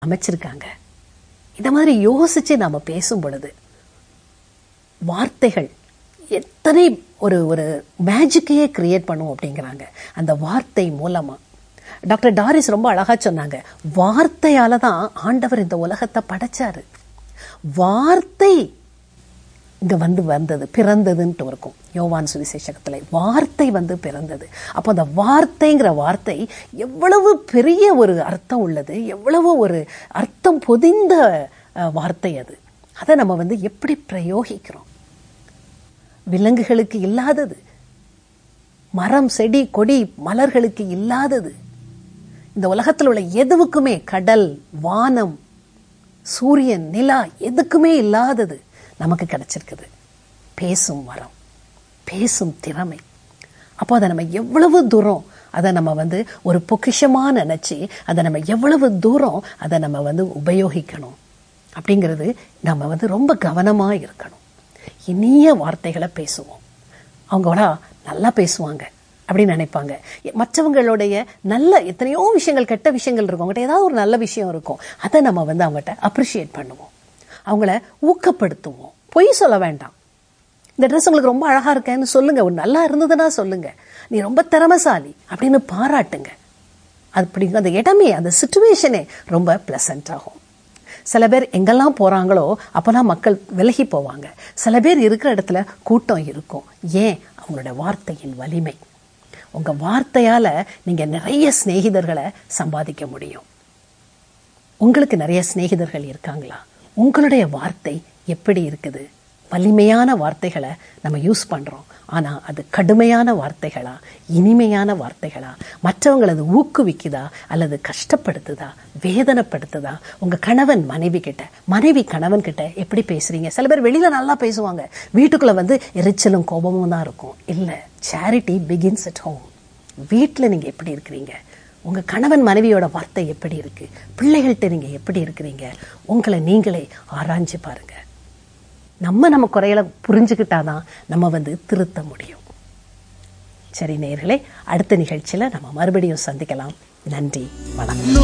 அமைச்சிருக்காங்க இந்த மாதிரி யோசிச்சு நாம பேசும் பொழுது வார்த்தைகள் எத்தனை ஒரு ஒரு மேஜிக்கையே கிரியேட் பண்ணும் அப்படிங்கிறாங்க அந்த வார்த்தை மூலமா டாக்டர் டாரிஸ் ரொம்ப அழகா சொன்னாங்க வார்த்தையால தான் ஆண்டவர் இந்த உலகத்தை படைச்சாரு வார்த்தை இங்க வந்து வந்தது பிறந்ததுன்ட்டு இருக்கும் யோவான் சுவிசேஷத்துல வார்த்தை வந்து பிறந்தது அப்போ அந்த வார்த்தைங்கிற வார்த்தை எவ்வளவு பெரிய ஒரு அர்த்தம் உள்ளது எவ்வளவு ஒரு அர்த்தம் பொதிந்த அஹ், வார்த்தை அது அதை நம்ம வந்து எப்படி பிரயோகிக்கிறோம் விலங்குகளுக்கு இல்லாதது மரம் செடி கொடி மலர்களுக்கு இல்லாதது இந்த உலகத்தில் உள்ள எதுவுக்குமே கடல் வானம் சூரியன் நிலா எதுக்குமே இல்லாதது நமக்கு கிடைச்சிருக்குது பேசும் வரம் பேசும் திறமை அப்போ அதை நம்ம எவ்வளவு தூரம் அதை நம்ம வந்து ஒரு பொக்கிஷமா நினைச்சு அதை நம்ம எவ்வளவு தூரம் அதை நம்ம வந்து உபயோகிக்கணும் அப்படிங்கிறது நம்ம வந்து ரொம்ப கவனமா இருக்கணும் இனிய வார்த்தைகளை பேசுவோம் அவங்களா நல்லா பேசுவாங்க அப்படின்னு நினைப்பாங்க மற்றவங்களுடைய நல்ல எத்தனையோ விஷயங்கள் கெட்ட விஷயங்கள் இருக்கும் அவங்ககிட்ட ஏதாவது ஒரு நல்ல விஷயம் இருக்கும் அதை நம்ம வந்து அவங்ககிட்ட அப்ரிஷியேட் பண்ணுவோம் அவங்கள ஊக்கப்படுத்துவோம் பொய் சொல்ல வேண்டாம் இந்த ட்ரெஸ் உங்களுக்கு ரொம்ப அழகா இருக்கேன்னு சொல்லுங்க ஒரு நல்லா இருந்ததுன்னா சொல்லுங்க நீ ரொம்ப திறமசாலி அப்படின்னு பாராட்டுங்க அப்படி அந்த இடமே அந்த சுச்சுவேஷனே ரொம்ப பிளசன்ட் ஆகும் சில பேர் எங்கெல்லாம் போறாங்களோ அப்பெல்லாம் மக்கள் விலகி போவாங்க சில பேர் இருக்கிற இடத்துல கூட்டம் இருக்கும் ஏன் அவங்களோட வார்த்தையின் வலிமை உங்க வார்த்தையால நீங்க நிறைய சிநேகிதர்களை சம்பாதிக்க முடியும் உங்களுக்கு நிறைய சிநேகிதர்கள் இருக்காங்களா உங்களுடைய வார்த்தை எப்படி இருக்குது வலிமையான வார்த்தைகளை நம்ம யூஸ் பண்றோம் ஆனா அது கடுமையான வார்த்தைகளா இனிமையான வார்த்தைகளா மற்றவங்களை அது ஊக்குவிக்குதா அல்லது கஷ்டப்படுத்துதா வேதனைப்படுத்துதா உங்க கணவன் மனைவி கிட்ட மனைவி கணவன் கிட்ட எப்படி பேசுறீங்க சில பேர் வெளியில நல்லா பேசுவாங்க வீட்டுக்குள்ள வந்து எரிச்சலும் கோபமும் தான் இருக்கும் இல்ல சேரிட்டி பிகின்ஸ் அட் ஹோம் வீட்டில் நீங்க எப்படி இருக்கிறீங்க உங்க கணவன் மனைவியோட வார்த்தை எப்படி இருக்கு பிள்ளைகள்கிட்ட நீங்க எப்படி இருக்கிறீங்க உங்களை நீங்களே ஆராய்ஞ்சு பாருங்க நம்ம நம்ம குறைகளை புரிஞ்சுக்கிட்டாதான் நம்ம வந்து திருத்த முடியும் சரி நேயர்களே அடுத்த நிகழ்ச்சியில நம்ம மறுபடியும் சந்திக்கலாம் நன்றி வணக்கம்